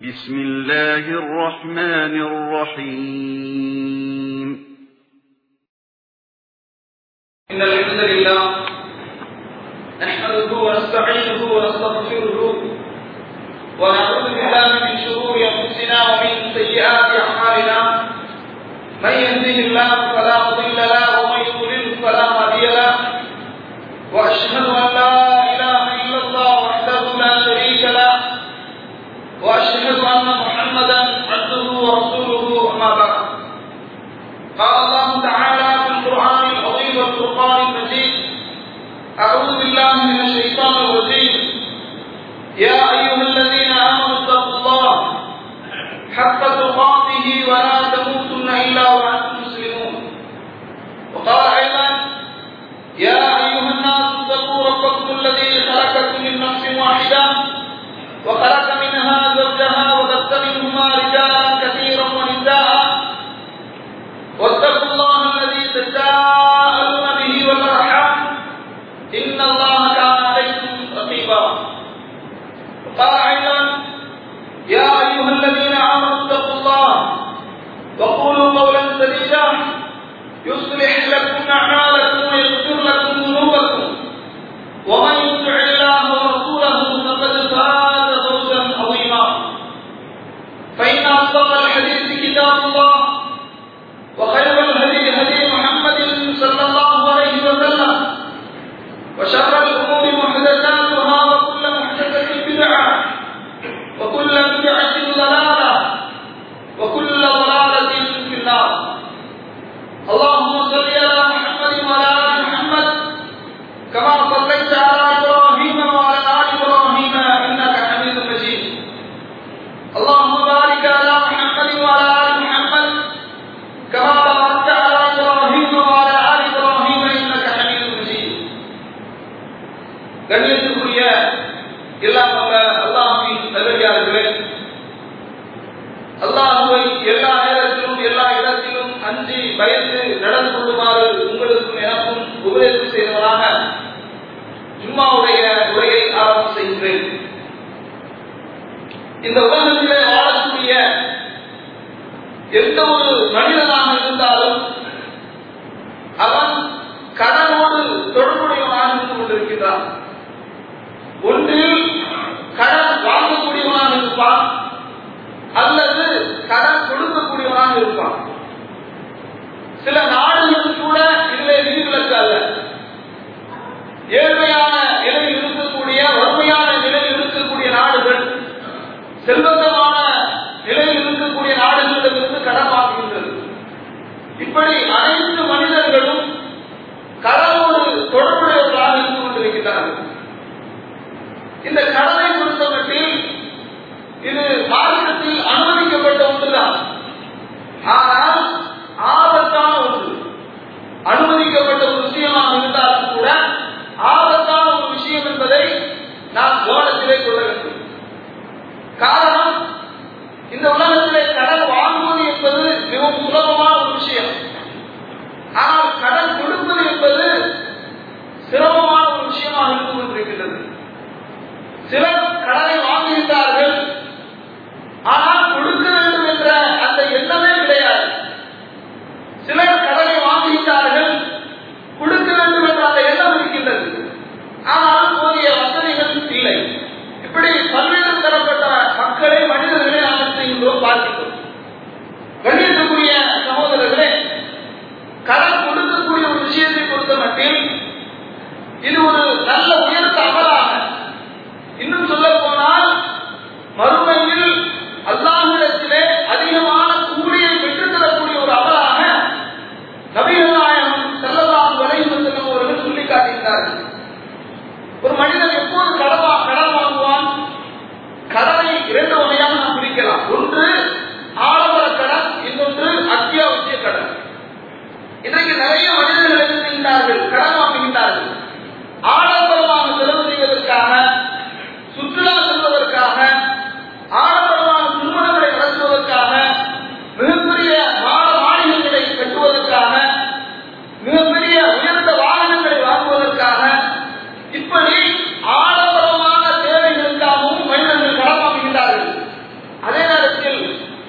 بسم الله الرحمن الرحيم إن الحمد لله نحمده ونستعينه ونستغفره ونعوذ بالله من شرور أنفسنا ومن سيئات أعمالنا من يهده الله فلا مضل له ومن يضلل فلا هادي له وأشهد أن لا إله إلا الله وحده لا شريك له وأشهد أن محمدا عبده ورسوله أما بعد قال الله تعالى في القرآن العظيم والفرقان المجيد أعوذ بالله من الشيطان الرجيم يا أيها الذين آمنوا اتقوا الله حق تقاته ولا تموتن إلا وأنتم مسلمون وقال أيضا يا أيها الناس اتقوا ربكم الذي خلقكم من نفس واحدة وخلق منها زوجها وبث منهما رجالا كثيرا ونساء واتقوا الله الذي تساءلون به والارحام ان الله كان عليكم رقيبا وقال ايضا يا ايها الذين امنوا اتقوا الله وقولوا قولا سديدا يصلح لكم اعمالكم ويغفر لكم ذنوبكم ومن يطع الله ورسوله فقد فاز فوزا عظيما فان اصدق الحديث كتاب الله وخير الهدي هدي محمد صلى الله عليه وسلم وشر الامور محدثاتها وكل محدثه بدعه وكل بدعه ضلاله وكل ضلاله في النار اللهم صل على محمد وعلى ال محمد كما صليت على ابراهيم وعلى ال ابراهيم انك حميد مجيد اللهم بارك على محمد وعلى ال محمد كما باركت على ابراهيم وعلى ال ابراهيم انك حميد مجيد கண்ணியத்துக்குரிய எல்லாம் அல்ல அல்லாஹின் நல்லடியார்களே அல்லாஹுவை எல்லா நேரத்திலும் எல்லா இடத்திலும் அஞ்சி பயந்து நடந்து கொள்ளுமாறு உங்களுக்கும் எனக்கும் உபதேசம் செய்தவராக ஜும்மாவுடைய உரையை ஆரம்பம் செய்கிறேன் இந்த உலகத்திலே வாழக்கூடிய எந்த ஒரு மனிதனாக இருந்தாலும் அவன் கடனோடு தொடர்புடையவனாக இருந்து கொண்டிருக்கிறான் ஒன்றில் கடன் வாங்கக்கூடியவனாக இருப்பான் அல்லது கடன் கொடுக்கக்கூடியவனாக இருப்பான் சில நாடுகள் கூட இதிலே விதிவிலக்கு அல்ல ஏழ்மையான நிலையில் இருக்கக்கூடிய வறுமையான நிலையில் இருக்கக்கூடிய நாடுகள் செல்வந்தமான நிலையில் இருக்கக்கூடிய நாடுகளிலிருந்து கடன் வாங்குகின்றது இப்படி அனைத்து மனிதர்களும் கடனோடு தொடர்புடையவர்களாக இருந்து கொண்டிருக்கிறார்கள் இந்த கடனை பொறுத்தமட்டில் இது மார்க்கத்தில் அனுமதிக்கப்பட்ட ஒன்றுதான் ஆனால் ஆபத்தான ஒன்று அனுமதிக்கப்பட்ட ஒரு விஷயமாக இருந்தாலும் கூட ஆபத்தான ஒரு விஷயம் என்பதை நாம் கவனத்திலே கொள்ள வேண்டும் காரணம் இந்த உலகத்திலே கடன் வாங்குவது என்பது மிகவும் சுலபமான ஒரு விஷயம் ஆனால் கடன் கொடுப்பது என்பது சிரமமான ஒரு விஷயமாக இருந்து கொண்டிருக்கின்றது சிலர் கடனை வாங்குகின்றார்கள் ஆனால் கொடுக்க வேண்டும் என்ற அந்த எண்ணமே கிடையாது சிலர் கடனை வாங்குகின்றார்கள் கொடுக்க வேண்டும் என்ற அந்த எண்ணம் இருக்கின்றது ஆனால் போதிய வசதிகள் இல்லை இப்படி பல்வேறு தரப்பட்ட மக்களை மனிதர்களை நாம் செய்கின்றோம் பார்க்கின்றோம் கண்ணியத்துக்குரிய சகோதரர்களே கடன் கொடுக்கக்கூடிய ஒரு விஷயத்தை பொறுத்த மட்டில் இது ஒரு நல்ல உயர்ந்த அமலாக இன்னும் சொல்ல போனால் மறுமையில் அல்லாஹிடத்திலே அதிகமான கூலியை பெற்றுத்தரக்கூடிய ஒரு அமலாக நபிகள் நாயகம் செல்லலாம் வரையும் செல்லும் அவர்கள் சொல்லி காட்டுகிறார்கள் ஒரு மனிதன் எப்போது கடவா கடன் வாங்குவான் கடனை இரண்டு வகையாக நாம் பிரிக்கலாம் ஒன்று ஆடம்பர கடன் இன்னொன்று அத்தியாவசிய கடன் இன்றைக்கு நிறைய மனிதர்கள் என்ன செய்கின்றார்கள் கடன் வாங்குகின்றார்கள் ஆடம்பரமாக செலவு செய்வதற்காக சுற்றுலா செல்வதற்காக ஆடம்பரமான திருமணங்களை நடத்துவதற்காக மிகப்பெரிய மாட மாளிகைகளை கட்டுவதற்காக மிகப்பெரிய உயர்ந்த வாகனங்களை வாங்குவதற்காக இப்படி ஆடம்பரமான தேவைகளுக்காகவும் மனிதர்கள் கடன் வாங்குகின்றார்கள் அதே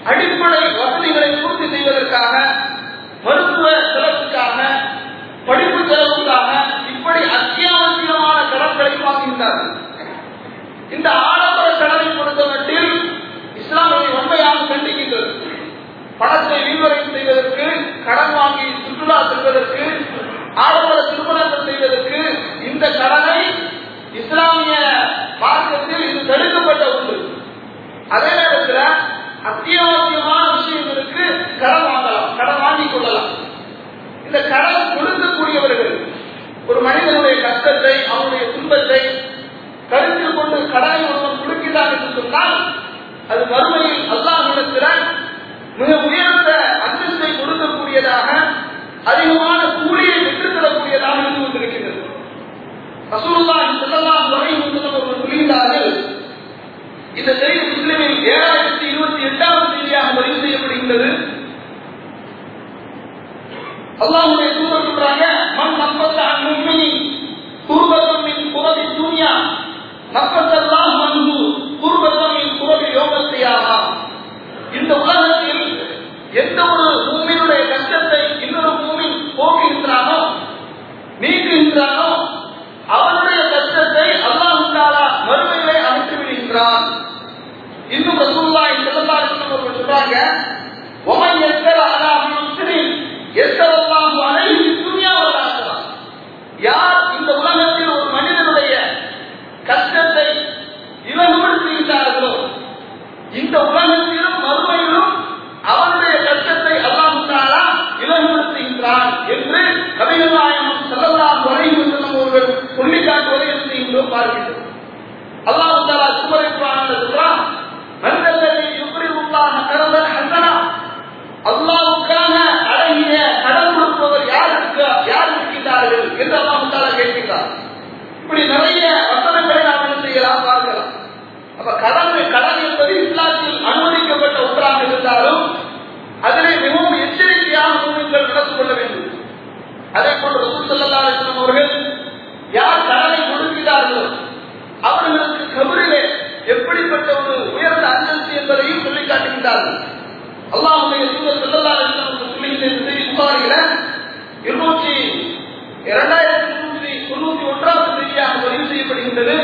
அடிப்படை வசதிகளை பூர்த்தி செய்வதற்காக மருத்துவ செலவுக்காக படிப்பு செலவுக்காக இப்படி அத்தியாவசியமான கடன்களை வாங்குகின்றார்கள் இந்த ஆடம்பர கடனை பொறுத்தமட்டில் இஸ்லாம் அதை உண்மையாக கண்டிக்கின்றது பணத்தை வீழ்வரையும் செய்வதற்கு கடன் வாங்கி சுற்றுலா செல்வதற்கு ஆடம்பர திருமணங்கள் செய்வதற்கு இந்த கடனை இஸ்லாமிய மார்க்கத்தில் இது தடுக்கப்பட்ட ஒன்று அதே நேரத்தில் அத்தியாவசியமான விஷயங்களுக்கு கடன் வாங்கலாம் கடன் வாங்கிக் கொள்ளலாம் இந்த கடன் கொடுக்கக்கூடியவர்கள் ஒரு மனிதனுடைய கஷ்டத்தை அவனுடைய துன்பத்தை கருத்தில் கொண்டு கடனை ஒருவன் கொடுக்கிறான் என்று சொன்னால் அது மறுமையில் அல்லாஹிடத்தில் மிக உயர்ந்த அந்தஸ்தை கொடுக்கக்கூடியதாக அதிகமான கூலியை பெற்றுத்தரக்கூடியதாக இருந்து கொண்டிருக்கிறது ரசூலுல்லாஹி ஸல்லல்லாஹு அலைஹி வஸல்லம் அவர்கள் சொல்கிறார்கள் இந்த செய்தி முஸ்லிமில் ஏழாயிரத்தி இருபத்தி எட்டாவது செய்தியாக பதிவு செய்யப்படுகின்றது அல்லாஹ்வுடைய தூதர் சொல்றாங்க மன் நப்பத்த அன் முஃமினி குர்பத்தம் மின் குரபி துன்யா நப்பத்தல்லாஹ் மன்ஹு குர்பத்தம் மின் குரபி யோமத்தியாமா இந்த உலகத்தில் எந்த ஒரு மூமினுடைய கஷ்டத்தை இன்னொரு மூமின் போக்குகின்றானோ நீக்குகின்றானோ அவனுடைய கஷ்டத்தை அல்லாஹ் தாலா மறுமையிலே அனுப்பி விடுகின்றான் இன்னும் ரசூலுல்லாஹி ஸல்லல்லாஹு அலைஹி வஸல்லம் அவர்கள் சொல்றாங்க ومن يسر على مسلم يسر الله عليه الدنيا والاخره யார் இந்த உலகத்தில் ஒரு மனிதனுடைய கஷ்டத்தை இலகுபடுத்துகின்றார்களோ இந்த உலகத்திலும் மறுமையிலும் அவனுடைய கஷ்டத்தை அல்லாஹ் தாலா இலகுபடுத்துகின்றான் என்று கவிஞர் நாயகம் செல்லலாம் வரையும் செல்லும் அவர்கள் சொல்லி காட்டுவதை என்ன செய்கின்றோம் பார்க்கின்றோம் அல்லாஹ் தாலா சுமரை புராணத்தில் சொல்றான் மனிதர்களை யுக்ரிவுல்லாஹ கரதன் ஹசனா அல்லாஹ்வுக்காக அழகிய கடன் கொடுப்பவர் யார் இருக்க யார் இருக்கின்றார்கள் என்று அல்லாஹ் தாலா கேட்கின்றார் இப்படி நிறைய வசனங்களை நாம் என்ன செய்யலாம் பார்க்கலாம் அப்ப கடன் கடன் என்பது இஸ்லாத்தில் அனுமதிக்கப்பட்ட ஒன்றாக இருந்தாலும் அதிலே மிகவும் எச்சரிக்கையாக மூமின்கள் நடந்து கொள்ள வேண்டும் அதே போன்று ரசூல் ஸல்லல்லாஹு அலைஹி வஸல்லம் அவர்கள் யார் கடனை கொடுக்கிறார்களோ அவர்களுக்கு கபரிலே எப்படிப்பட்ட ஒரு உயர்ந்த அந்தஸ்து என்பதையும் சொல்லி காட்டுகின்றார்கள் அல்லாஹ்வுடைய தூதர் ஸல்லல்லாஹு அலைஹி வஸல்லம் சொல்லுகின்ற இந்த செய்தி புகாரில இருநூற்றி இரண்டாயிரத்தி முன்னூற்றி தொண்ணூத்தி ஒன்றாவது செய்தியாக பதிவு செய்யப்படுகின்றது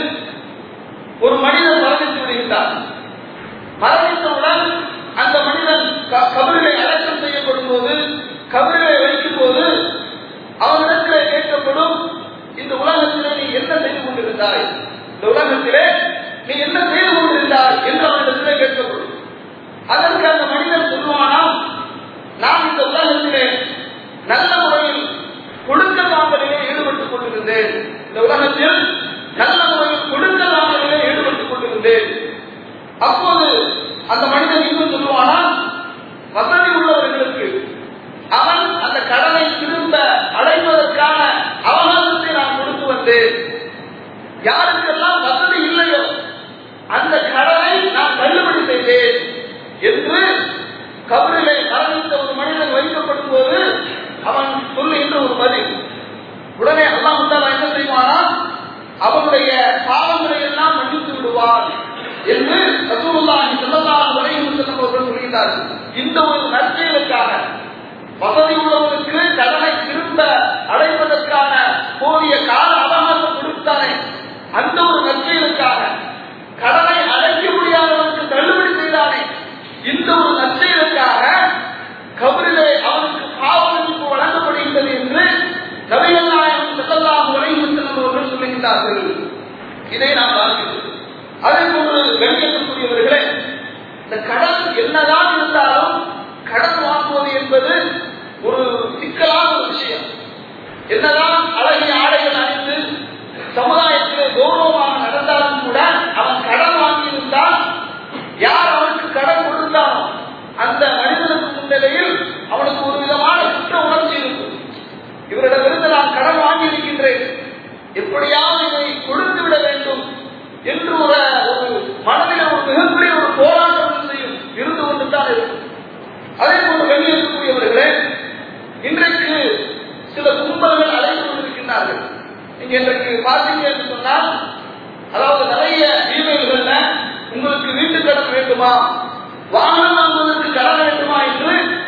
ஒரு மனிதன் மரணித்து விடுகின்றார் மரணித்தவுடன் அந்த மனிதன் கபரிலே அடக்கம் செய்யப்படும் போது கபரிலே வைக்கும் போது அவனிடத்திலே கேட்கப்படும் இந்த உலகத்திலே நீ என்ன செய்து கொண்டிருந்தாய் இந்த உலகத்திலே நீ என்ன செய்து கொண்டிருந்தாய் என்று அவனிடத்திலே கேட்கப்படும் அதற்கு அந்த மனிதன் சொல்லுவானாம் நான் இந்த உலகத்திலே நல்ல முறையில் கொடுக்க வாங்கலிலே ஈடுபட்டுக் கொண்டிருந்தேன் இந்த உலகத்தில் நல்ல முறையில் கொடுக்க வாங்கலிலே ஈடுபட்டுக் கொண்டிருந்தேன் அப்போது அந்த மனிதன் இன்னும் சொல்லுவானா வசதி உள்ளவர்களுக்கு அவன் அந்த கடனை திரும்ப அடைவதற்கான அவகாசத்தை நான் கொடுத்து வந்தேன் யாருக்கெல்லாம் வசதி இல்லையோ அந்த கடனை நான் தள்ளுபடி செய்தேன் என்று கபரிலே மரணித்த ஒரு மனிதன் வைக்கப்படும் போது அவன் சொல்லுகின்ற ஒரு பதில் உடனே அல்லாஹ் என்ன செய்வானா அவனுடைய பாவங்களை எல்லாம் மன்னித்து விடுவார் என்று ரசூலுல்லாஹி ஸல்லல்லாஹு அலைஹி வஸல்லம் அவர்கள் சொல்கிறார்கள் இந்த ஒரு நற்செயலுக்காக வசதி உள்ளவர்களுக்கு கடனை திரும்ப அடைப்பதற்கான போதிய கால அவகாசம் கொடுத்தானே அந்த ஒரு நற்செயலுக்காக கடனை அடைக்க முடியாதவனுக்கு தள்ளுபடி செய்தானே இந்த ஒரு நற்செயலுக்காக கபரிலே அவனுக்கு பாவ மன்னிப்பு வழங்கப்படுகின்றது என்று நபிகள் நாயகம் ஸல்லல்லாஹு அலைஹி வஸல்லம் அவர்கள் சொல்லுகின்றார்கள் இதை நாம் பார்க்கிறோம் அதே போன்று கண்ணியத்துக்குரியவர்களே இந்த கடன் என்னதான் இருந்தாலும் கடன் வாங்குவது என்பது ஒரு சிக்கலான ஒரு விஷயம் என்னதான் அழகிய ஆடைகள் அணிந்து சமுதாயத்திலே கௌரவமாக நடந்தாலும் கூட அவன் கடன் வாங்கியிருந்தால் யார் அவனுக்கு கடன் கொடுத்தானோ அந்த மனிதனுக்கு முன்னிலையில் அவனுக்கு ஒரு விதமான குற்ற உணர்ச்சி இருக்கும் இவரிடமிருந்து நான் கடன் வாங்கி இருக்கின்றேன் எப்படியாவது இதை கொடுத்து விட வேண்டும் என்று ஒரு ஒரு மனதில் ஒரு மிகப்பெரிய ஒரு போராட்டம் செய்யும் இருந்து கொண்டுதான் இருக்கும் அதே போன்று வெளியேற்றக்கூடியவர்களே இன்றைக்கு சில கும்பல்கள் அழைத்து கொண்டிருக்கின்றார்கள் நீங்க இன்றைக்கு பார்த்தீங்க என்று சொன்னால் அதாவது நிறைய இமெயில்கள்ல உங்களுக்கு வீட்டு கடன் வேண்டுமா வாகனம் வாங்குவதற்கு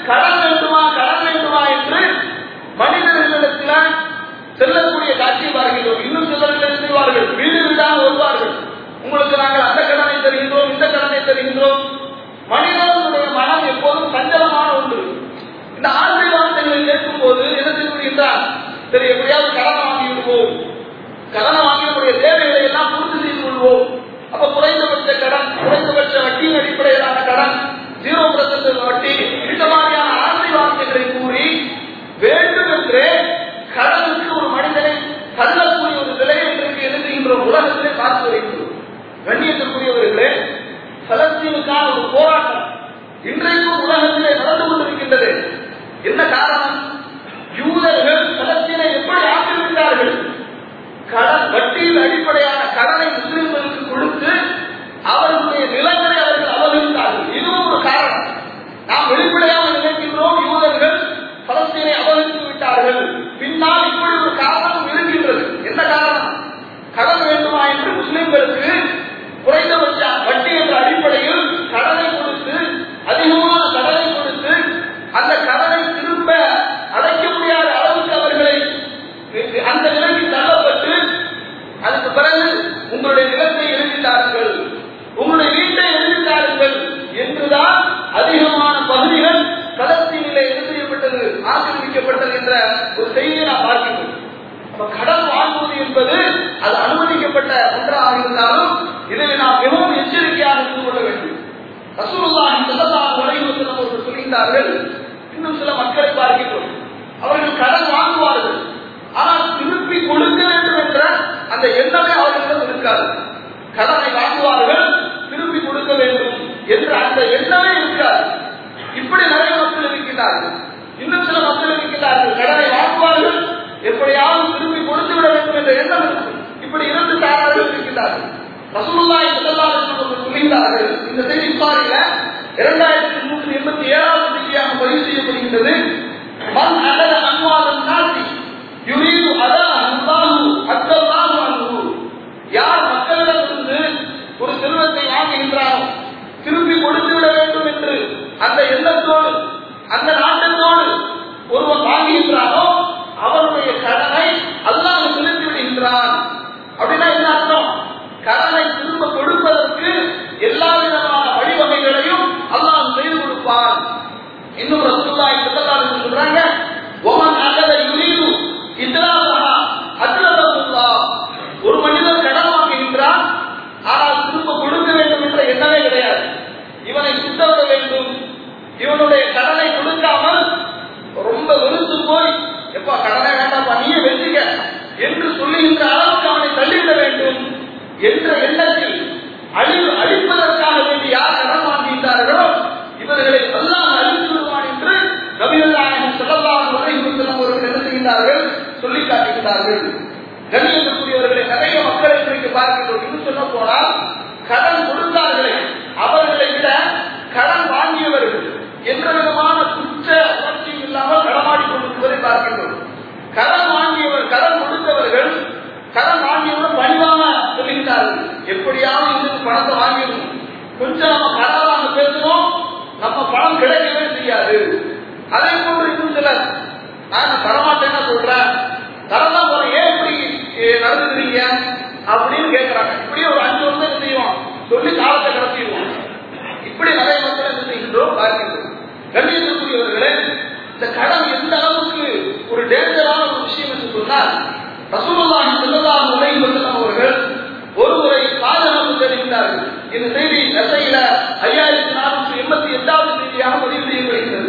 கடன் வேண்டுமா கடன் வேண்டுமா என்று மனிதர்களிடத்துல செல்லக்கூடிய காட்சியை பார்க்கிறோம் இன்னும் சிலர்கள் என்ன செய்வார்கள் வீடு வீடாக வருவார்கள் உங்களுக்கு நாங்கள் அந்த கடனை தருகின்றோம் இந்த கடனை தருகின்றோம் மனிதனுடைய மனம் எப்போதும் சஞ்சலமான ஒன்று இந்த ஆசை வார்த்தைகளை கேட்கும் போது என்ன செய்கின்றார் சரி எப்படியாவது கடன் வாங்கி விடுவோம் கடனை வாங்கி நம்முடைய தேவைகளை எல்லாம் பூர்த்தி செய்து கொள்வோம் அப்ப குறைந்தபட்ச கடன் குறைந்தபட்ச வட்டியின் அடிப்படையிலான கடன் ஜீரோ பர்சன்ட் வட்டி இந்த மாதிரியான ஆசை வார்த்தைகளை கூறி வேண்டும் என்றே கடனுக்கு ஒரு மனிதனை தள்ளக்கூடிய ஒரு நிலையை இன்றைக்கு எழுதுகின்ற உலகத்திலே பார்த்து வருகின்றோம் கண்ணியத்திற்குரியவர்களே பலஸ்தீனுக்கான ஒரு போராட்டம் இன்றைக்கும் உலகத்திலே நடந்து கொண்டிருக்கின்றது என்ன காரணம் யூதர்கள் பலஸ்தீனை எப்படி ஆக்கிரமித்தார்கள் கடன் வட்டியில் அடிப்படையான கடனை முஸ்லிம்களுக்கு கொடுத்து அவர்களுடைய நிலங்களை அவர்கள் அபகரித்தார்கள் இதுவும் ஒரு காரணம் நாம் வெளிப்படையாக நினைக்கின்றோம் யூதர்கள் பலஸ்தீனை அபகரித்து விட்டார்கள் பின்னால் இப்படி ஒரு காரணம் இருக்கின்றது என்ன காரணம் கடன் வேண்டுமா என்று முஸ்லிம்களுக்கு குறைந்தபட்ச வட்டி என்ற அடிப்படையில் கடனை கொடுத்து அதிகமான கடனை கொடுத்து அந்த கடனை திரும்ப அடைக்க முடியாத அளவுக்கு அவர்களை அந்த நிலைக்கு தள்ளப்பட்டு அதுக்கு பிறகு உங்களுடைய நிலத்தை எழுதிட்டார்கள் உங்களுடைய வீட்டை எழுதிட்டார்கள் என்றுதான் அதிகமான பகுதிகள் பலஸ்தீனிலே எழுதியப்பட்டது ஆக்கிரமிக்கப்பட்டது என்ற ஒரு செய்தியை நாம் பார்க்கின்றோம் அப்ப கடன் வாங்குவது என்பது அது அனுமதிக்கப்பட்ட ஒன்றாக இருந்தாலும் இதில் நாம் மிகவும் எச்சரிக்கையாக இருந்து கொள்ள வேண்டும் ரசூலுல்லாஹி ஸல்லல்லாஹு அலைஹி வஸல்லம் அவர்கள் சொல்கின்றார்கள் இன்னும் சில மக்களை பார்க்கின்றோம் அவர்கள் கடன் வாங்குவார்கள் ஆனால் திருப்பி கொடுக்க வேண்டும் என்ற அந்த எண்ணமே அவர்களிடம் இருக்காது கடனை வாங்குவார்கள் திருப்பி கொடுக்க வேண்டும் என்ற அந்த எண்ணமே இருக்காது இப்படி நிறைய மக்கள் இருக்கின்றார்கள் இன்னும் சில மக்கள் இருக்கின்றார்கள் கடனை வாங்குவார்கள் எப்படியாவது திருப்பி கொடுத்து விட வேண்டும் என்ற எண்ணம் இருக்கும் இப்படி இரண்டு தாராளர்கள் இருக்கின்றார்கள் ரசூலுல்லாஹி ஸல்லல்லாஹு அலைஹி வஸல்லம் சொல்கிறார்கள் இந்த செய்தி பாருங்க இரண்டாயிரத்தி நூற்றி எண்பத்தி ஏழாவது செய்தியாக பதிவு செய்யப்படுகின்றது மன் அகத அன்வாதன் நாட்டி யுரீது அதா அல்லாஹு அத்தல்லாஹு அன்ஹு யார் மக்களிடமிருந்து ஒரு செல்வத்தை வாங்குகின்றாரோ திருப்பி கொடுத்து விட வேண்டும் என்று அந்த எண்ணத்தோடு அந்த நாட்டத்தோடு ஒருவன் வாங்குகின்றானோ அவருடைய கடனை அல்லாஹ் செலுத்தி விடுகின்றான் அப்படின்னா என்ன அர்த்தம் கடனை திரும்ப கொடுப்பதற்கு எல்லா விதமான வழிவகைகளையும் அல்லாஹ் செய்து கொடுப்பான் இன்னும் ரசூலுல்லாஹி ஸல்லல்லாஹு அலைஹி வஸல்லம் சொல்றாங்க ஒமன் அகத யுரீது இத்ராஹா அத்ரஹுல்லாஹ் ஒரு மனிதன் கடன் வாங்குகின்றான் ஆனால் திரும்ப கொடுக்க வேண்டும் என்ற எண்ணமே கிடையாது இவனை சுத்தவிட வேண்டும் இவனுடைய கடனை கொடுக்காமல் ரொம்ப வெறுத்து போய் எப்பா கடனை வேண்டாம்ப்பா நீயே வெச்சுக்க என்று சொல்லுகின்ற அளவுக்கு அவனை தள்ளிவிட வேண்டும் என்ற எண்ணத்தில் அழிவு அழிப்பதற்காக வேண்டி யார் கடன் வாங்குகின்றார்களோ இவர்களை எல்லாம் அழித்து விடுவான் என்று நபிகள்நாயகம் செல்லலாம் வரைக்கும் அவர்கள் என்ன செய்கின்றார்கள் சொல்லி காட்டுகின்றார்கள் கண்ணியத்திற்குரியவர்களை நிறைய மக்களை இன்றைக்கு பார்க்கின்றோம் இன்னும் சொல்ல போனால் கடன் கொடுத்தார்களே அவர்களை விட கடன் வாங்கியவர்கள் எந்த விதமான குற்ற உணர்ச்சியும் இல்லாமல் கடமாடி கொண்டிருப்பதை பார்க்கின்றோம் கடன் வாங்கியவர் கடன் கொடுத்தவர்கள் கடன் வாங்கியவர்கள் பணிவாக சொல்லுகிறார்கள் எப்படியாவது இதுக்கு பணத்தை வாங்கிடணும் கொஞ்சம் நம்ம கடலாக பேசணும் நம்ம பணம் கிடைக்கவே செய்யாது அதே போன்று இன்னும் சிலர் நான் தரமாட்டேன்னு சொல்றேன் தரதான் போறேன் ஏன் இப்படி நடந்துக்கிறீங்க அப்படின்னு கேட்கிறாங்க இப்படியே ஒரு அஞ்சு வருஷம் என்ன செய்வோம் சொல்லி காலத்தை கடத்திடுவோம் இப்படி நிறைய மக்கள் என்ன செய்கின்றோம் பார்க்கின்றோம் கண்ணியத்திற்குரியவர்களே இந்த கடன் எந்த அளவுக்கு ஒரு டேஞ்சரான ஒரு விஷயம் என்று சொன்னால் ரசூலுல்லாஹி ஸல்லல்லாஹு அலைஹி வஸல்லம் அவர்கள் ஒருவரை பாதுகாப்பு தெரிவித்தார்கள் இந்த செய்தி எஸ்ஐல ஐயாயிரத்தி நானூற்றி எண்பத்தி எட்டாவது செய்தியாக பதிவு செய்யப்படுகிறது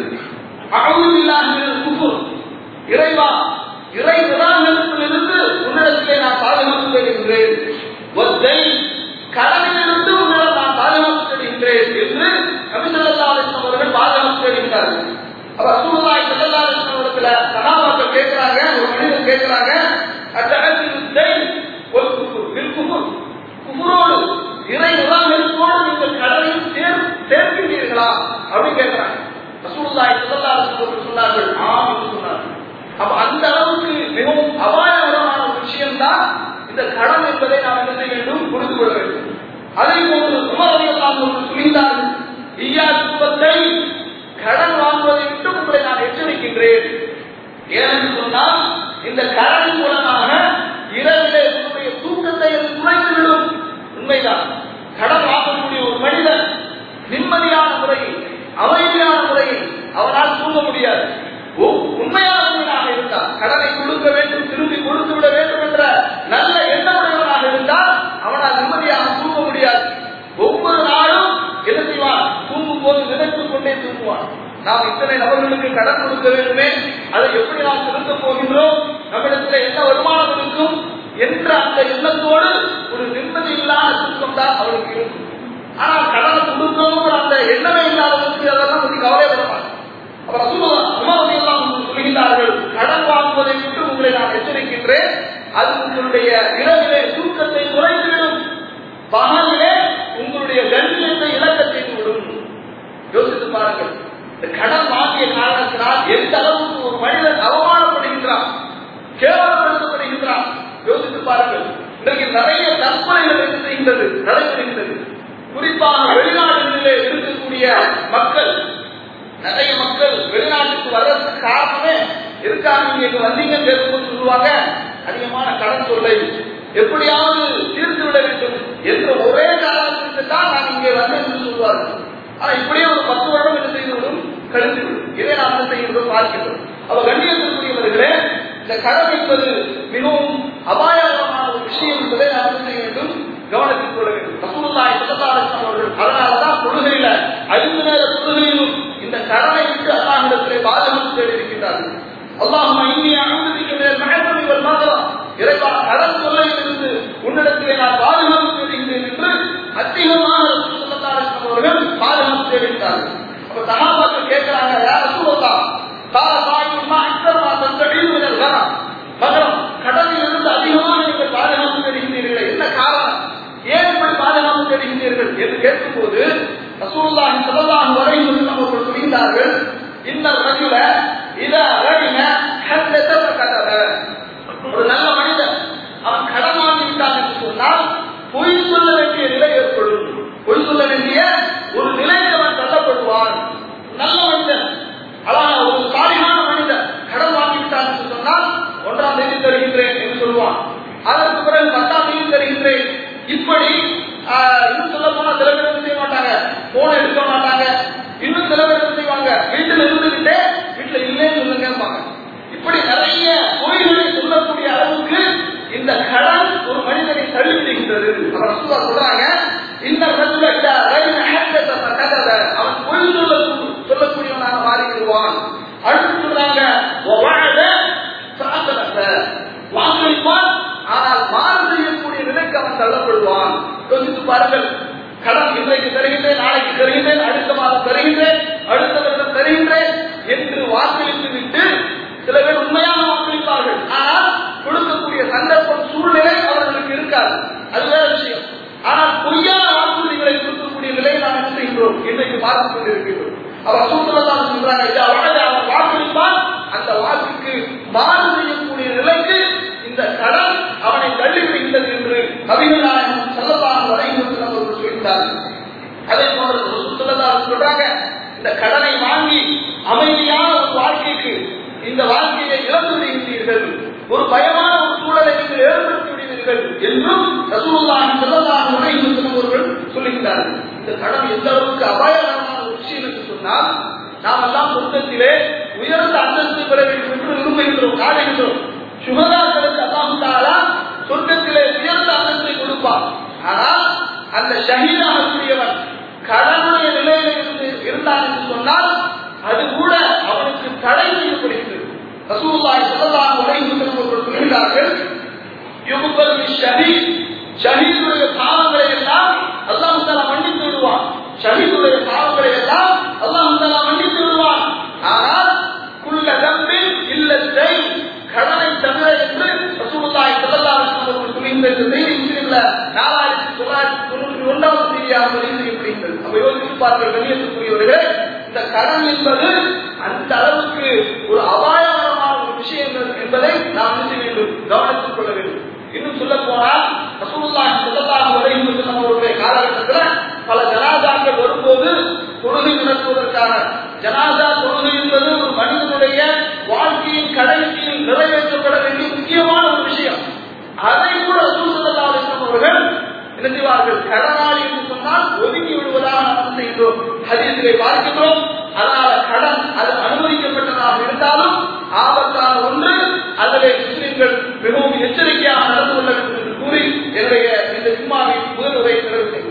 அகவுல்லாஹில் குஃபுர் இறைவா இறை நிராகரிப்பிலிருந்து உன்னிடத்திலே நான் பாதுகாப்பு பெறுகின்றேன் ஒத்தை கடனிலிருந்து உன்னிடம் நான் பாதுகாப்பு பெறுகின்றேன் என்று கவிசல்லாலிசம் அவர்கள் பாதுகாப்பு பெறுகின்றார்கள் அப்ப ரசூலுல்லாஹி ஸல்லல்லாஹு அலைஹி வஸல்லம் இடத்துல சஹாபாக்கள் கேட்கிறாங்க ஒரு மனிதர் கேட்கிறாங்க அத்தகத்தில் ஒரு குஃபுர் bil குஃபுர் குஃபுரோடு இறை நிராகரிப்போடு நீங்கள் கடனையும் சேர் சேர்க்கின்றீர்களா அப்படின்னு கேட்கிறாங்க ரசூலுல்லாஹி ஸல்லல்லாஹு அலைஹி வஸல்லம் சொன்னார்கள் ஆம் என்று சொன்னார்கள் அப்ப அந்த அளவுக்கு மிகவும் அபாயகரமான ஒரு விஷயம் தான் இந்த கடன் என்பதை நாம் என்ன செய்ய வேண்டும் புரிந்து கொள்ள வேண்டும் அதே போன்று உமர் அலி அல்லாஹ் சொல்கிறார்கள் ஈயா குப்பத்தை கடன் வாங்குவதை விட்டு விட்டு உங்களை நான் எச்சரிக்கின்றேன் ஏனென்று சொன்னால் இந்த கடன் மூலமாக இரவிலே உங்களுடைய தூக்கத்தை அது குறைத்துவிடும் உண்மைதான் கடன் வாங்கக்கூடிய ஒரு மனிதன் நிம்மதியான முறையில் அமைதியான முறையில் அவனால் தூங்க முடியாது உ- உண்மையானவனாக இருந்தால் கடனை கொடுக்க வேண்டும் திரும்பி கொடுத்து விட வேண்டும் என்ற நல்ல எண்ணமுடையவனாக இருந்தால் அவனால் நிம்மதியாக தூங்க முடியாது ஒவ்வொரு நாளும் என்ன செய்வான் தூங்கும் போது நினைத்துக் கொண்டே தூங்குவான் நாம் இத்தனை நபர்களுக்கு கடன் கொடுக்க வேண்டுமே அதை எப்படி நாம் செலுத்த போகின்றோம் நம்மிடத்தில் என்ன வருமானம் இருக்கும் என்ற அந்த எண்ணத்தோடு ஒரு நிம்மதி இல்லாத தூக்கம் தான் அவருக்கு இருக்கும் ஆனால் கடனை கொடுக்கணும் அந்த எண்ணமே இல்லாதவருக்கு அதெல்லாம் பற்றி கவலைப்படமாட்டார் அப்ப ரசூலுல்லாஹ் உமர் ரலியல்லாஹு அன்ஹு சொல்கிறார்கள் கடன் வாங்குவதை விட்டு உங்களை நான் எச்சரிக்கின்றேன் அது உங்களுடைய இரவிலே தூக்கத்தை குறைத்துவிடும் பகலிலே உங்களுடைய கண்ணியத்தை இழக்க செய்து விடும் யோசித்து பாருங்கள் இந்த கடன் வாங்கிய காரணத்தினால் எந்த அளவுக்கு ஒரு மனிதன் அவமானப்படுகின்றான் கேவலப்படுத்தப்படுகின்றான் யோசித்து பாருங்கள் இன்றைக்கு நிறைய தற்கொலைகள் என்ன செய்கின்றது நடைபெறுகின்றது குறிப்பாக வெளிநாடுகளிலே இருக்கக்கூடிய மக்கள் நிறைய மக்கள் வெளிநாட்டுக்கு வர்றதுக்கு காரணமே எதுக்காக நீங்க இங்க வந்தீங்கன்னு பேசும்போது சொல்லுவாங்க அதிகமான கடன் தொல்லை எப்படியாவது தீர்த்து விட வேண்டும் என்ற ஒரே காரணத்திற்கு தான் நான் இங்கே வந்தேன் என்று சொல்வார்கள் ஆனா இப்படியே ஒரு பத்து வருடம் என்ன செய்துவிடும் கழித்து விடும் இதை நாம் என்ன செய்கிறோம் பார்க்கிறோம் அவ கண்ணியத்திற்குரியவர்களே இந்த கடன் என்பது மிகவும் அபாயகரமான ஒரு விஷயம் என்பதை நாம் என்ன செய்ய வேண்டும் கவனத்தில் கொள்ள வேண்டும் ரசூலுல்லாஹி ஸல்லல்லாஹு அலைஹி வஸல்லம் அவர்கள் அதனாலதான் தொழுகையில ஐந்து நேர தொழுகையிலும் இந்த கடனை விட்டு அல்லாஹ்விடத்திலே பாதுகாப்பு தேடி இருக்கின்றார்கள் அல்லாஹும்ம இன்னி அஊதுபிக மினல் மஹர்ரமி வல் மகரம் இறைவா கடன் தொல்லையிலிருந்து உன்னிடத்திலே நான் பாதுகாப்பு தேடுகிறேன் என்று அதிகமாக ரசூல் ஸல்லல்லாஹு அலைஹி வஸல்லம் அவர்கள் பாதுகாப்பு தேடுகிறார்கள் அப்ப சஹாபாக்கள் கேட்கிறாங்க யா ரசூலல்லாஹ் قال صاحب ما اكثر ما تستعين من الغرام மகரம் கடலில் இருந்து அதிகமாக நீங்கள் பாதுகாப்பு தேடுகின்றீர்களே என்ன காரணம் ஏன் இப்படி பாதுகாப்பு தேடுகின்றீர்கள் என்று கேட்கும்போது ரசூலுல்லாஹி ஸல்லல்லாஹு அலைஹி வஸல்லம் அவர்கள் சொல்கிறார்கள் இந்த ரஜுல இத ரஜின ஹல்லத ஃபகதத ஒரு நல்ல மனிதன் அவன் கடன் வாங்கி விட்டான் என்று சொன்னால் பொய் சொல்ல வேண்டிய நிலை ஏற்படும் பொய் சொல்ல வேண்டிய ஒரு நிலைக்கு அவன் தள்ளப்படுவான் நல்ல மனிதன் அழகா ஒரு சாலிகான மனிதன் கடன் வாங்கி விட்டான் என்று சொன்னால் ஒன்றாம் தேதி தருகின்றேன் என்று சொல்லுவான் அதற்கு பிறகு பத்தாம் தேதி தருகின்றேன் இப்படி ஆஹ், இன்னும் சொல்ல போனா சில பேர் என்ன செய்ய மாட்டாங்க போன் எடுக்க மாட்டாங்க இன்னும் சில பேர் என்ன செய்வாங்க வீட்டுல இருந்துகிட்டே வீட்டுல இல்லைன்னு சொல்லுங்க கேட்பாங்க இப்படி நிறைய பொய்களை சொல்லக்கூடிய அளவுக்கு இந்த கடன் ஒரு மனிதனை தள்ளிவிடுகின்றது அவர் ரசூலா சொல்றாங்க இந்த ரசூலா இல்ல ரஜின ஹத்தத ஃபகதத. அவன் பொய் சொல்ல சொல்லக்கூடியவனாக மாறி விடுவான் அடுத்து சொல்றாங்க "வவஅத ஃபஅதலத." வாக்களிப்பான் ஆனால் மாறு செய்யக்கூடிய நிலைக்கு அவன் தள்ளப்படுவான் யோசித்து பாருங்கள் கடன் இன்றைக்கு தருகின்றேன் நாளைக்கு தருகின்றேன் அடுத்த மாதம் தருகின்றேன் அடுத்த வருடம் தருகின்றேன் என்று வாக்களித்து விட்டு சில பேர் உண்மையாக வாக்களிப்பார்கள் ஆனால் கொடுக்கக்கூடிய சந்தர்ப்பம் சூழ்நிலை அவர்களுக்கு இருக்காது அது வேற விஷயம் ஆனால் பொய்யான வாக்குறுதிகளை கொடுக்கக்கூடிய நிலையை நாம் என்ன செய்கிறோம் இன்றைக்கு பார்த்துக் கொண்டிருக்கிறோம் அவர் சூழ்நிலை சொல்றாங்க "இதா வலது அவன் வாக்களிப்பான் அந்த வாக்குக்கு மாறு செய்யக்கூடிய நிலைக்கு இந்த கடன் அவனை தள்ளிவிடுகின்றது என்று கவிகள் நாயகம் செல்லலாம் வரைந்து அவர்கள் சொல்கிறார்கள் அதே போன்று ரசூல் ஸல்லல்லாஹு அலைஹி வஸல்லம் சொல்றாங்க இந்த கடனை வாங்கி அமைதியான ஒரு வாழ்க்கைக்கு இந்த வாழ்க்கையை இழந்து விடுகின்றீர்கள் ஒரு பயமான ஒரு சூழலை நீங்கள் ஏற்படுத்தி விடுவீர்கள் என்றும் ரசூலுல்லாஹி ஸல்லல்லாஹு அலைஹி வஸல்லம் அவர்கள் சொல்லுகிறார்கள் இந்த கடன் எந்த அளவுக்கு அபாயகரமான ஒரு விஷயம் என்று சொன்னால் நாம் எல்லாம் சொந்தத்திலே உயர்ந்த அந்தஸ்து பெற வேண்டும் என்று விரும்புகின்றோம் காணுகின்றோம் சுகதாக்களுக்கு அல்லாஹு தாலா சொர்க்கத்திலே உயர்ந்த அந்தஸ்தை கொடுப்பார் ஆனால் அந்த ஷஹீதாகக்கூடியவன் கடனுடைய நிலையில இருந்து இருந்தான் என்று சொன்னால் அது கூட அவனுக்கு தடை செய்யப்படுகிறது ரசூலுல்லாஹி ஸல்லல்லாஹு அலைஹி வஸல்லம் அவர்கள் சொல்கிறார்கள் யுபல் ஷஹீத் ஷஹீதுடைய பாவங்களை எல்லாம் அல்லாஹ் தஆலா மன்னித்து விடுவான் ஷஹீதுடைய பாவங்களை எல்லாம் அல்லாஹ் தஆலா மன்னித்து விடுவான் ஆனால் குல்ல தம்பில் இல்லத்தை கடனை தவிர என்று ரசூலுல்லாஹி ஸல்லல்லாஹு அலைஹி வஸல்லம் அவர்கள் சொல்கின்ற இந்த செய்தி முஸ்லிம்ல 4991 செய்தியாக பதிவு செய்யப்படுகிறது அப்ப யோசித்து பாருங்கள் வெளியேற்றக்கூடியவர்களே இந்த கடன் என்பது அந்த அளவுக்கு ஒரு அபாயகரமான ஒரு விஷயம் என்பதை நாம் என்ன செய்ய வேண்டும் கவனித்துக் கொள்ள வேண்டும் இன்னும் சொல்ல போனால் ரசூலுல்லாஹி ஸல்லல்லாஹு அலைஹி வஸல்லம் அவருடைய காலகட்டத்தில் பல ஜனாதாக்கள் வரும்போது தொழுகை நடத்துவதற்கான ஜனாதா தொழுகை தொழுகை என்பது ஒரு மனிதனுடைய வாழ்க்கையின் கடைசியில் நிறைவேற்றப்பட வேண்டிய முக்கியமான ஒரு விஷயம் அதை கூட ரசூலுல்லாஹி அலைஹி வஸல்லம் அவர்கள் என்ன செய்வார்கள் கடனாளி என்று சொன்னால் ஒதுக்கி விடுவதாக நாம் செய்கின்றோம் ஹதீஸிலே பார்க்கின்றோம் அதனால கடன் அது அனுமதிக்கப்பட்டதாக இருந்தாலும் ஆபத்தான ஒன்று அதிலே முஸ்லிம்கள் மிகவும் எச்சரிக்கையாக நடந்து கொள்ள வேண்டும் என்று கூறி என்னுடைய இந்த ஜும்மாவின் முதல் உரை நிறைவு செய்கிறேன்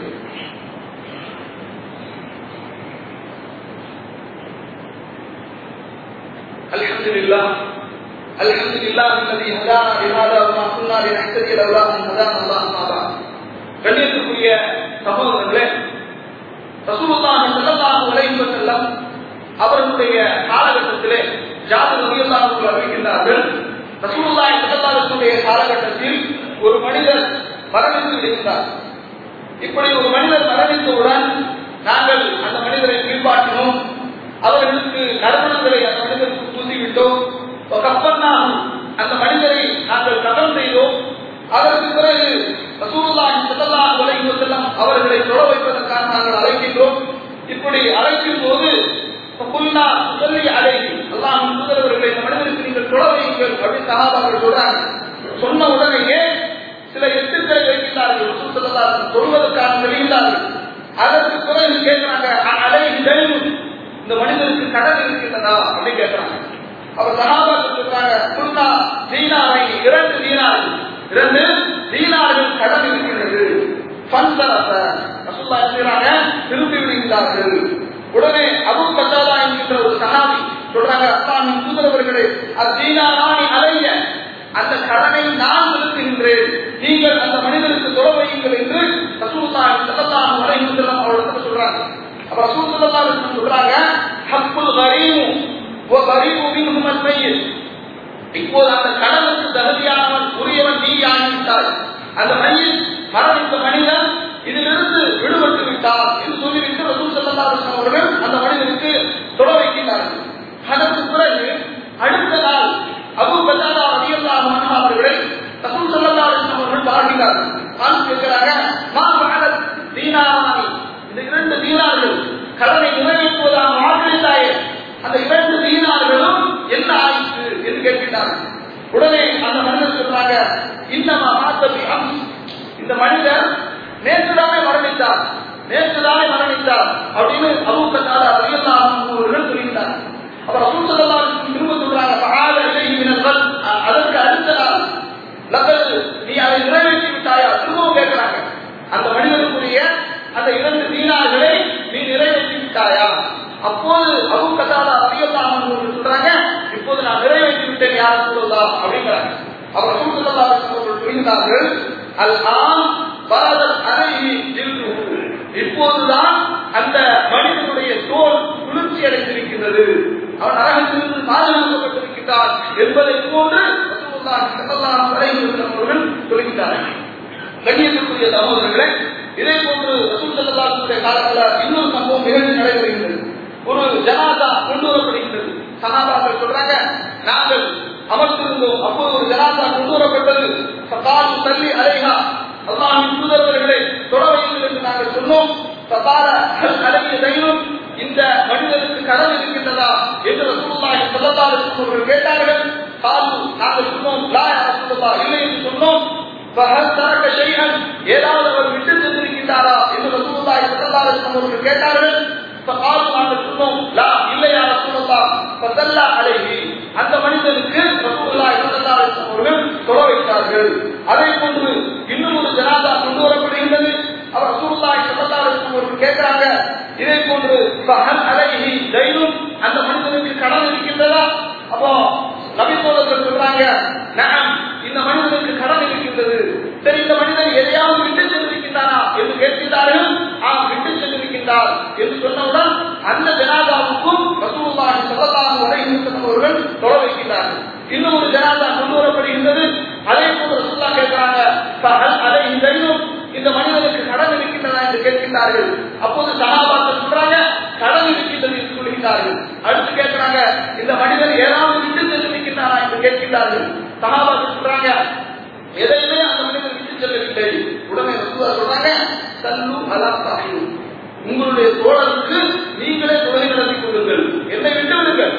الحمد لله الحمد لله الذي هدانا لهذا وما كنا لنهتدي لولا ان هدانا الله ما بعد கண்ணியத்துக்குரிய சகோதரர்களே ரசூலுல்லாஹி ஸல்லல்லாஹு அலைஹி வஸல்லம் அவர்களுடைய காலகட்டத்திலே ஜாபர் ரலியல்லாஹு அன்ஹு அறிவிக்கின்றார்கள் ரசூலுல்லாஹி ஸல்லல்லாஹு அலைஹி வஸல்லம் காலகட்டத்தில் ஒரு மனிதர் மரணித்து விடுகிறார் இப்படி ஒரு மனிதர் மரணித்தவுடன் நாங்கள் அந்த மனிதரை கீழ்பாட்டினோம் அவர்களுக்கு நறுமணங்களை அந்த மனிதருக்கு பூசிவிட்டோம் கப்பன்னா அந்த மனிதரை நாங்கள் கதம் செய்தோம் அதற்கு பிறகு ரசூலுல்லாஹி ஸல்லல்லாஹு அலைஹி வஸல்லம் அவர்களை தொழ வைப்பதற்காக நாங்கள் அழைக்கின்றோம் இப்படி அழைக்கும் போது குல்லா சொல்லி அழைக்கி அல்லாஹ் முதல்வர்களை இந்த மனிதருக்கு நீங்கள் தொழ வையுங்கள் அப்படின்னு சகாபாக்கள் சொல்றாங்க சொன்ன உடனேயே சில எட்டுக்களை வைக்கிறார்கள் ரசூல் ஸல்லல்லாஹு அலைஹி வஸல்லம் தொழுவதற்காக வெளியிட்டார்கள் அதற்கு பிறகு கேட்கிறாங்க அலை தெளிவு இந்த மனிதருக்கு கடன் இருக்கின்றதா அப்படின்னு கேட்கிறாங்க அப்ப சகாபாக்கள் சொல்றாங்க குல்லா தீனாரை இரண்டு தீனார்கள் இரண்டு தீனார்கள் கடன் இருக்கின்றது திருப்பி விடுகிறார்கள் உடனே அபு கத்தாதா என்கின்ற ஒரு சகாபி சொல்றாங்க அப்பா நீ தூதரவர்களே அத்தீனாராணி அலைய அந்த கடனை நான் செலுத்துகின்றேன் நீங்கள் அந்த மனிதருக்கு தொலை வையுங்கள் என்று ரசூலுல்லாஹி ஸல்லல்லாஹு அலைஹி வஸல்லம் அவர்களிடம் சொல்றாங்க அப்ப ரசூல் ஸல்லல்லாஹு அலைஹி வஸல்லம் சொல்றாங்க ஹக்குல் கரீமு வ கரீமு மின்ஹும் அல்-மையத் இப்போது அந்த கடனுக்கு தகுதியானவன் உரியவன் நீ ஆகிவிட்டாய் அந்த மையில் மரணித்த மனிதன் இதிலிருந்து விடுபட்டு விட்டார் என்று சொல்லிவிட்டு ரசூல் ஸல்லல்லாஹு அலைஹி வஸல்லம் அவர்கள் அந்த மனிதனுக்கு தொலை வைக்கின்றார்கள் அதற்கு பிறகு அடுத்த நாள் அபு பத்தாதா ரலியல்லாஹு அன்ஹு அவர்களை ரசூல் ஸல்லல்லாஹு அலைஹி வஸல்லம் அவர்கள் பார்க்கிறார்கள் பார்த்து கேட்கிறாங்க மா ஃபஅலத் தீனாரானி இந்த இரண்டு தீனார்கள் கடனை நிறைவேற்றுவதாக வாக்களித்தாயே அந்த இரண்டு தீனார்களும் என்ன ஆயிற்று என்று கேட்கிறார்கள் உடனே அந்த மனிதர் சொல்றாங்க இன்னமா மாத்தபி அம் இந்த மனிதர் நேற்றுதானே மரணித்தார் நேற்றுதானே மரணித்தார் அப்படின்னு அபு கத்தாதா ரலியல்லாஹு அன்ஹு அவர்கள் சொல்கிறார் அப்ப ரசூல் ஸல்லல்லாஹு அலைஹி வஸல்லம் திரும்ப சொல்றாங்க ஃபஆல இலைஹி மினல் அதற்கு அடுத்த நாள் லக்கது நீ அதை நிறைவேற்றி விட்டாயா திரும்பவும் கேட்கிறாங்க அந்த மனிதனுக்குரிய அந்த இரண்டு தீனார்களை நீ நிறைவேற்றி விட்டாயா அப்போது அபு கதாதா ரலியல்லாஹு அன்ஹு சொல்றாங்க இப்போது நான் நிறைவேற்றி விட்டேன் யார் சொல்லலாம் அப்படிங்கிறாங்க அவர் ரசூல் ஸல்லல்லாஹு அலைஹி வஸல்லம் சொல்கிறார்கள் அல் ஆன் பரதல் அலைஹி ஜில்துஹு இப்போதுதான் அந்த மனிதனுடைய தோல் குளிர்ச்சி அடைந்திருக்கிறது அவன் நரகத்திலிருந்து பாதுகாக்கப்பட்டிருக்கிறான் என்பதை போன்று ரசூலுல்லாஹி ஸல்லல்லாஹு அலைஹி வஸல்லம் அவர்கள் சொல்கிறார்கள் கண்ணியத்திற்குரிய சகோதரர்களே இதே போன்று ரசூல் ஸல்லல்லாஹு அலைஹி காலத்தில் இன்னொரு சம்பவம் நிகழ்ச்சி நடைபெறுகிறது ஒரு ஜனாதா கொண்டு வரப்படுகின்றது சகாபாக்கள் சொல்றாங்க நாங்கள் அமர்ந்திருந்தோம் அப்போது ஒரு ஜனாதா கொண்டு வரப்பட்டது சகாலு தள்ளி அலைஹா அல்லாஹின் தூதரவர்களை தொட வையுங்கள் என்று நாங்கள் சொன்னோம் சபார அலைய தைரும் இந்த மனிதனுக்கு கடன் இருக்கின்றதா என்று ரசூலுல்லாஹி ஸல்லல்லாஹு அலைஹி வஸல்லம் அவர்கள் கேட்டார்கள் காலு நாங்கள் சொன்னோம் லா யா ரசூலுல்லாஹ் இல்லை என்று சொன்னோம் ஃபஹல் தரக ஷைஅன் ஏதாவது அவர் விட்டு சென்றிருக்கின்றாரா என்று ரசூலுல்லாஹி ஸல்லல்லாஹு அலைஹி வஸல்லம் அவர்கள் கேட்டார்கள் فقالوا நாங்கள் சொன்னோம் லா இல்லையா ரசூலுல்லாஹ் ஃபதல்லா அலைஹி அந்த மனிதனுக்கு ரசூலுல்லாஹி ஸல்லல்லாஹு அலைஹி வஸல்லம் அவர்கள் தொழ வைத்தார்கள் அதே போன்று இன்னும் ஒரு ஜனாதா கொண்டு வரப்படுகின்றது அவர் ரசூலுல்லாஹி ஸல்லல்லாஹு அலைஹி வஸல்லம் அவர்கள் கேட்கிறாங்க இதே போன்று ஃபஹல் அலைஹி தைனும் அந்த மனிதனுக்கு கடன் இருக்கின்றதா அப்போ நபி தோழர்கள் சொல்றாங்க நகம் இந்த மனிதனுக்கு கடன் இருக்கின்றது சரி இந்த மனிதன் எதையாவது விட்டு சென்றிருக்கின்றானா என்று கேட்கின்றார்கள் ஆம் விட்டு சென்றிருக்கின்றார் என்று சொன்னவுடன் அந்த ஜனாதாவுக்கும் ரசூலுல்லாஹி ஸல்லல்லாஹு அலைஹி வஸல்லம் அவர்கள் தொழ வைக்கின்றார்கள் இன்னும் ஒரு ஜனாதா கொண்டு வரப்படுகின்றது அதே போல ரசூலுல்லாஹ் கேட்கிறாங்க ஃபஹல் அலைஹி தைனும் இந்த மனிதனுக்கு கடன் இருக்கின்றதா என்று கேட்கின்றார்கள் அப்போது சகாபாக்கள் சொல்றாங்க கடன் இருக்கின்றது என்று சொல்கிறார்கள் அடுத்து கேட்கிறாங்க இந்த மனிதன் ஏதாவது விட்டு சென்றிருக்கின்றாரா என்று கேட்கின்றார்கள் சகாபாக்கள் சொல்றாங்க எதையுமே அந்த மனிதன் விட்டு செல்லவில்லை உடனே ரசூலா சொல்றாங்க சல்லு அலா சாஹிபு உங்களுடைய தோழருக்கு நீங்களே தொழில் நடத்தி கொள்ளுங்கள் என்னை விட்டு விடுங்கள்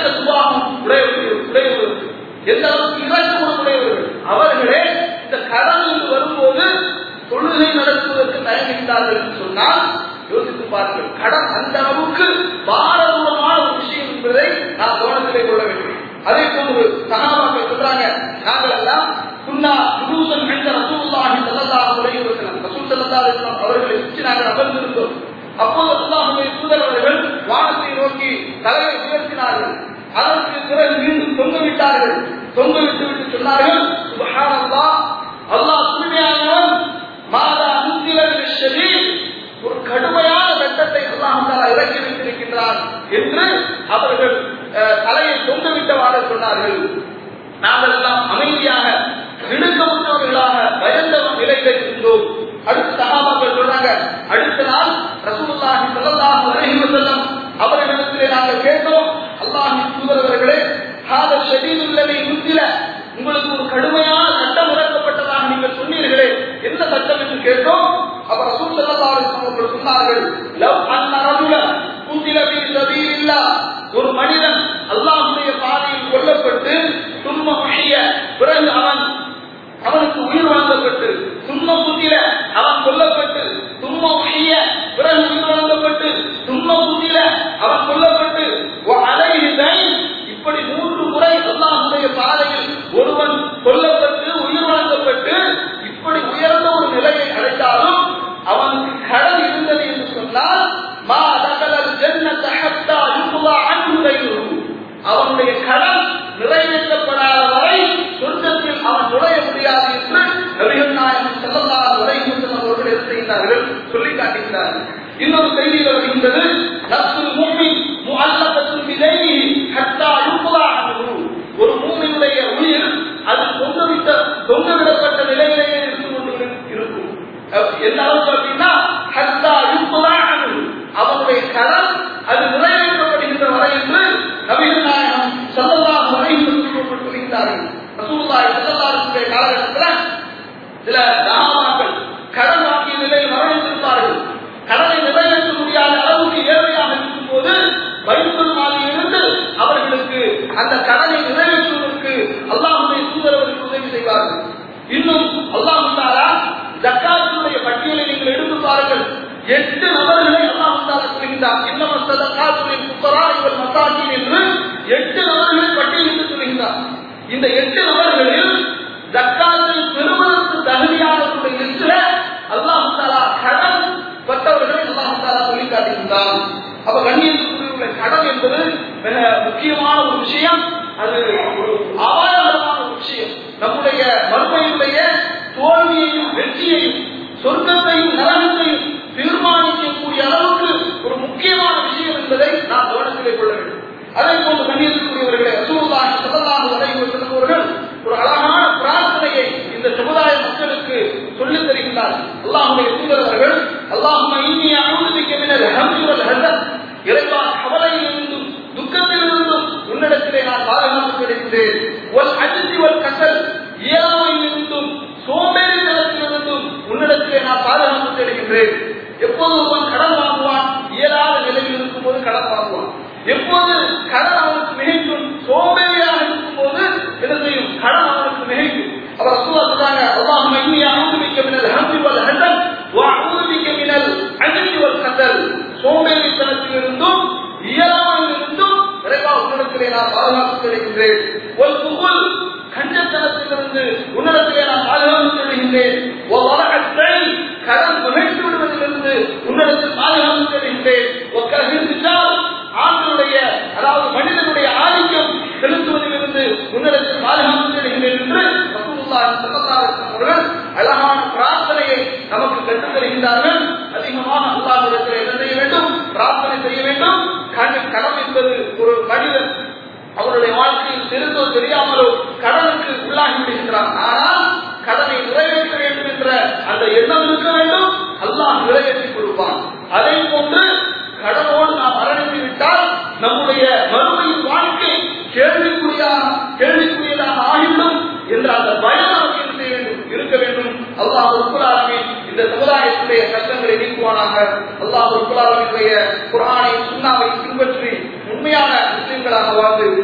இரக்க சுபாவம் உடையவர்கள் உடையவர்கள் எந்த அளவுக்கு இரக்க உடையவர்கள் அவர்களே இந்த கடன் என்று வரும்போது தொழுகை நடத்துவதற்கு தயங்குகிறார்கள் என்று சொன்னால் யோசித்து பாருங்கள் கடன் அந்த அளவுக்கு பாரதூரமான ஒரு விஷயம் என்பதை நாம் கவனத்திலே கொள்ள வேண்டும் அதே போன்று சகாபாக்கள் சொல்றாங்க நாங்கள் எல்லாம் குன்னா குருசன் என்ற ரசூலுல்லாஹி ஸல்லல்லாஹு அலைஹி வஸல்லம் ரசூல் ஸல்லல்லாஹு அலைஹி வஸல்லம் அவர்களை சுற்றி நாங்கள் அமர்ந்திருந்தோம் அப்போது அல்லாஹுடைய தூதர் அவர்கள் வானத்தை நோக்கி தலையை உயர்த்தினார்கள் அதற்கு பிறகு மீண்டும் தொங்க விட்டார்கள் தொங்க விட்டு விட்டு சொன்னார்கள் சுபஹானல்லாஹ் அல்லாஹ் தூய்மையானவன் மாதா முத்திலர் ஷரீர் ஒரு கடுமையான சட்டத்தை அல்லாஹாலா இறக்கி வைத்திருக்கின்றார் என்று அவர்கள் அஹ், தலையை தொங்கவிட்டவாறு சொன்னார்கள் நாங்கள் எல்லாம் அமைதியாக திடுக்கமுற்றவர்களாக பயந்த நிலையில இருந்தோம் அடுத்த சகாபாக்கள் சொல்றாங்க அடுத்த நாள் ரசூலுல்லாஹி ஸல்லல்லாஹு அலைஹி வஸல்லம் அவர்களிடத்திலே நாங்கள் கேட்டோம் அல்லாஹ்வின் தூதரவர்களே ஹாத ஷதீதுல்லதி முத்தில உங்களுக்கு ஒரு கடுமையான சட்டம் இறக்கப்பட்டதாக நீங்கள் சொன்னீர்களே என்ன சட்டம் என்று கேட்டோம் அவர் ரசூல் ஸல்லல்லாஹு அலைஹி வஸல்லம் அவர்கள் சொன்னார்கள் லவ் அன்ன ரஜுல குந்தில ஃபீ சபீலில்லாஹ் ஒரு மனிதன் அல்லாஹ்வுடைய பாதையில் கொல்லப்பட்டு தும்ம முஹிய பிறகு அவன் அவனுக்கு உயிர் வழங்கப்பட்டு தும்ம புத்தில அவன் கொல்லப்பட்டு தும்ம உடைய பிறகு உயிர் வழங்கப்பட்டு தும்ம புத்தில அவன் கொல்லப்பட்டு அலைஹி தைன் இப்படி மூன்று முறை அல்லாஹுடைய பாதையில் ஒருவன் கொல்லப்பட்டு உயிர் வழங்கப்பட்டு இப்படி உயர்ந்த ஒரு நிலையை அடைந்தாலும் அவனுக்கு கடன் இருந்தது என்று சொன்னால் மா தகலல் ஜன்னத ஹத்தா யுக்லா அன்ஹு தைனுஹு அவனுடைய கடன் நிறைவேற்றப்படாத வரை சொர்க்கத்தில் அவன் நுழைய முடியாது என்று நபிகள் நாயகம் செல்லல்லாத உரையும் அவர்கள் என்ன செய்கிறார்கள் சொல்லி காட்டுகிறார்கள் இன்னொரு செய்தியில் வருகின்றது நப்சுல் மூமின் முஅல்லகத்துல் பிதைஹி ஹத்தா யுக்லா அன்ஹு ஒரு மூமினுடைய உயிர் அது தொங்கவிட்ட தொங்கவிடப்பட்ட நிலையிலேயே இருந்து கொண்டு இருக்கும் அஹ் எந்த அளவுக்கு அப்படின்னா ஹத்தா யுக்லா அன்ஹு அவனுடைய கடன் அது நிறைவேற்றப்படுகின்ற வரை என்று நபிகள் நாயகம் ஸல்லல்லாஹு அலைஹி வஸல்லம் சொல்கிறார்கள் ரசூலுல்லாஹி ஸல்லல்லாஹு அலைஹி வஸல்லம் காலகட்டத்தில் சில சஹாபாக்கள் கடன் வாங்கிய நிலையில் மரணித்திருப்பார்கள் கடனை நிறைவேற்ற முடியாத அளவுக்கு ஏழ்மையாக இருக்கும் போது பைத்துல் மாலியிலிருந்து அவர்களுக்கு அந்த கடனை நிறைவேற்றுவதற்கு அல்லாஹுடைய தூதரவருக்கு உதவி செய்வார்கள் இன்னும் அல்லாஹு தாலா ஜக்காத்துடைய பட்டியலை நீங்கள் எடுத்து பாருங்கள் எட்டு நபர்களை அல்லாஹு தாலா சொல்கின்றார் இன்னம சதகாத்துலின் புக்கரா இவர் மசாஜின் என்று எட்டு நபர்களை பட்டியலிட்டு சொல்கின்றார் இந்த எட்டு நபர்களில் ஜக்காத்தை பெறுவதற்கு தகுதியானவர்களுடைய லிஸ்ட்ல அல்லாஹு தாலா கடன் பட்டவர்களை அல்லாஹு தாலா சொல்லி காட்டுகின்றான் அப்ப கண்ணியத்துக்குரிய கடன் என்பது மிக முக்கியமான ஒரு விஷயம் அது ஒரு அபாயகரமான ஒரு விஷயம் நம்முடைய மறுமையுடைய தோல்வியையும் வெற்றியையும் சொர்க்கத்தையும் நரகத்தையும் தீர்மானிக்கக்கூடிய அளவுக்கு ஒரு முக்கியமான விஷயம் என்பதை நாம் கவனத்திலே கொள்ள வேண்டும் அதே போன்று கண்ணியத்துக்குரியவர்களே ரசூலுல்லாஹி ஸல்லல்லாஹு அலைஹி வஸல்லம் அவர்கள் ஒரு அழகான பிரார்த்தனையை இந்த சமுதாய மக்களுக்கு சொல்லித் தருகிறார்கள் அல்லாஹ்வுடைய தூதரவர்கள் அல்லாஹும்ம இன்னி அஊது பிக்க மினல் ஹம்ஸி வல் ஹஸன் இறைவா கவலையிலிருந்தும் துக்கத்திலிருந்தும் உன்னிடத்திலே நான் பாதுகாப்பு கிடைக்கிறேன் வல் அஜ்ஸி வல் கசல் இயலாமையிலிருந்தும் சோம்பேறித்தனத்திலிருந்தும் உன்னிடத்திலே நான் பாதுகாப்பு தேடுகின்றேன் எப்போது ஒருவன் கடன் வாங்குவான் இயலாத நிலையில் இருக்கும் போது கடன் வாங்குவான் எப்போது கடன் அவனுக்கு மிகைக்கும் சோம்பேறியாக இருக்கும் போது என்ன செய்யும் கடன் அவனுக்கு மிகைக்கும் அவர் ரசூலா சொல்றாங்க அல்லாஹும்ம இன்னி அஊது பிக்க மினல் ஹம்ஸி வல் ஹஸன் வ அஊது பிக்க மினல் அஜ்ஸி வல் கசல் சோம்பேறித்தனத்திலிருந்தும் இயலாமையிலிருந்தும் இறைவா உன்னிடத்திலே நான் பாதுகாப்பு தேடுகின்றேன் ஒரு புகழ் கஞ்சத்தனத்திலிருந்து உன்னிடத்திலே நான் பாதுகாப்பு தேடுகின்றேன் ஒரு வழக்கத்தை கடன் நுழைத்து விடுவதிலிருந்து உன்னிடத்தில் பாதுகாப்பு தேடுகின்றேன் ஒரு கருத்தால் ஆண்களுடைய அதாவது மனிதனுடைய ஆதிக்கம் செலுத்துவதிலிருந்து உன்னிடத்தில் பாதுகாப்பு தேடுகின்றேன் என்று ரசூலுல்லாஹி ஸல்லல்லாஹு அலைஹி வஸல்லம் அவர்கள் அழகான பிரார்த்தனையை நமக்கு கற்றுத் தருகின்றார்கள் அதிகமாக அல்லாஹ்விடத்தில் என்ன செய்ய வேண்டும் பிரார்த்தனை செய்ய வேண்டும் கண் கடன் என்பது ஒரு மனிதன் அவருடைய வாழ்க்கையில் தெரிந்தோ தெரியாமலோ கடனுக்கு உள்ளாகி விடுகின்றான் ஆனால் கடனை நிறைவேற்ற வேண்டும் என்ற அந்த எண்ணம் இருக்க வேண்டும் அல்லாஹ் நிறைவேற்றிக் கொடுப்பான் அதே போன்று கடனோடு நாம் மரணித்து விட்டால் நம்முடைய மறுமையின் வாழ்க்கை கேள்விக்குறியாக கேள்விக்குரியதாக ஆகிவிடும் என்ற அந்த பயம் நமக்கு என்ன செய்ய வேண்டும் இருக்க வேண்டும் அல்லாஹ் உட்புலாலுமே இந்த சமுதாயத்துடைய கஷ்டங்களை நீக்குவானாக அல்லாஹ் உட்புலாலுடைய குரானை சுண்ணாவை பின்பற்றி உண்மையான முஸ்லிம்களாக வாழ்ந்து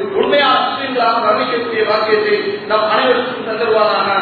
பாக்கியத்தை நம் அனைவருக்கும் தந்தருவானாக